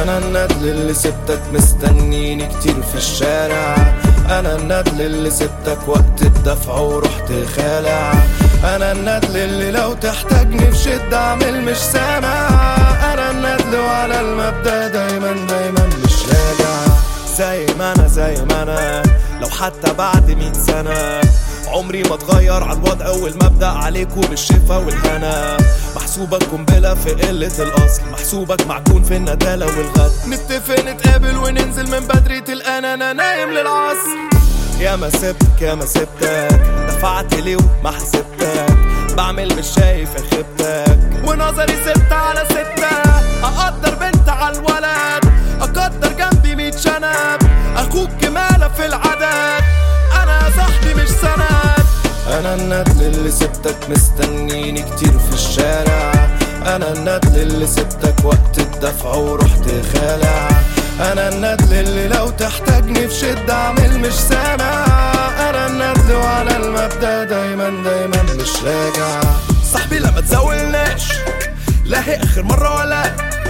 انا الندل اللي سبتك مستنيني كتير في الشارع انا الندل اللي سبتك وقت الدفع ورحت خالع انا الندل اللي لو تحتاجني في شدة اعمل مش سامع انا الندل وعلى المبدأ دايما دايما مش راجع زي ما انا زي ما انا لو حتى بعد مئة سنة عمري ما اتغير على الوضع والمبدأ عليكم بالشفا والهنا محسوبك قنبلة في قلة الأصل محسوبك معجون في الندالة والغد نتفق نتقابل وننزل من بدري تلقانا أنا نايم للعصر يا ما سبتك يا ما سبتك دفعت ليه وما حسبتك بعمل مش شايف يا خيبتك ونظري ستة على ستة أقدر بنت على الولد أقدر جنبي ميت شنب أخوك جمالة في العدد أنا صاحبي مش سند أنا الندل اللي سبتك مستنيني كتير في الشارع أنا الندل اللي سبتك وقت الدفع ورحت خالع أنا الندل اللي لو تحتاجني في شدة أعمل مش سامع أنا الندل وعلى المبدأ دايما دايما مش راجع صاحبي لا ما تزولناش لا هي آخر مرة ولا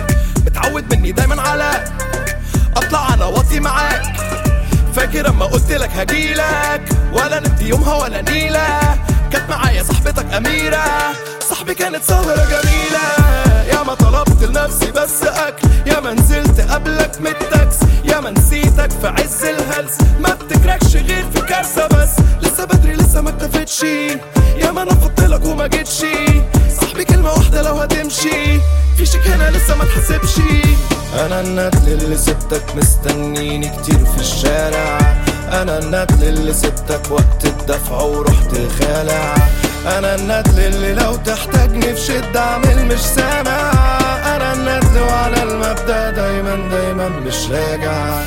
متعود مني دايما على أطلع أنا واطي معاك فاكر اما قلت لك هجيلك ولا نمت يومها ولا نيلة كانت معايا صاحبتك أميرة صاحبي كانت سهرة جميلة يا ما طلبت لنفسي بس أكل يا ما نزلت قبلك من التاكس يا ما نسيتك في عز الهلس ما بتكركش غير في كارثة بس لسه بدري لسه ما اكتفتش يا ما انا لك وما جيتش صاحبي كلمة واحدة لو هتمشي في شيك هنا لسه ما تحسبش انا الندل اللي سبتك مستنيني كتير في الشارع انا الندل اللي سبتك وقت الدفع ورحت خالع انا الندل اللي لو تحتاجني في شدة اعمل مش سامع انا الندل وعلى المبدأ دايما دايما مش راجع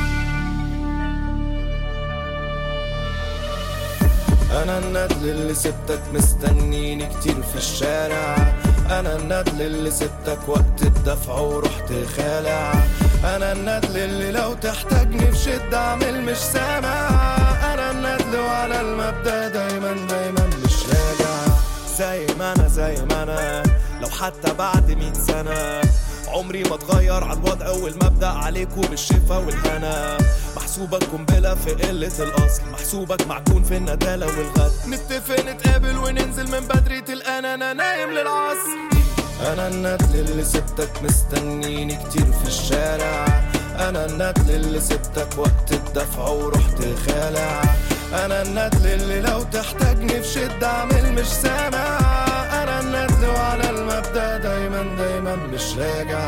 انا الندل اللي سبتك مستنيني كتير في الشارع انا الندل اللي سبتك وقت الدفع ورحت خالع انا الندل اللي لو تحتاجني في شدة اعمل مش سامع انا الندل وعلى المبدأ دايما دايما مش راجع زي ما انا زي ما انا لو حتى بعد مئة سنة عمري ما اتغير على الوضع والمبدأ عليكم بالشفا والهنا محسوبك قنبلة في قلة الأصل محسوبك معجون في الندالة والغد نتفق نتقابل وننزل من بدري تلقانا أنا نايم للعصر أنا الندل اللي سبتك مستنيني كتير في الشارع أنا الندل اللي سبتك وقت الدفع ورحت خالع أنا الندل اللي لو تحتاجني في شدة أعمل مش سامع أنا الندل وعلى المبدأ دايما دايما مش راجع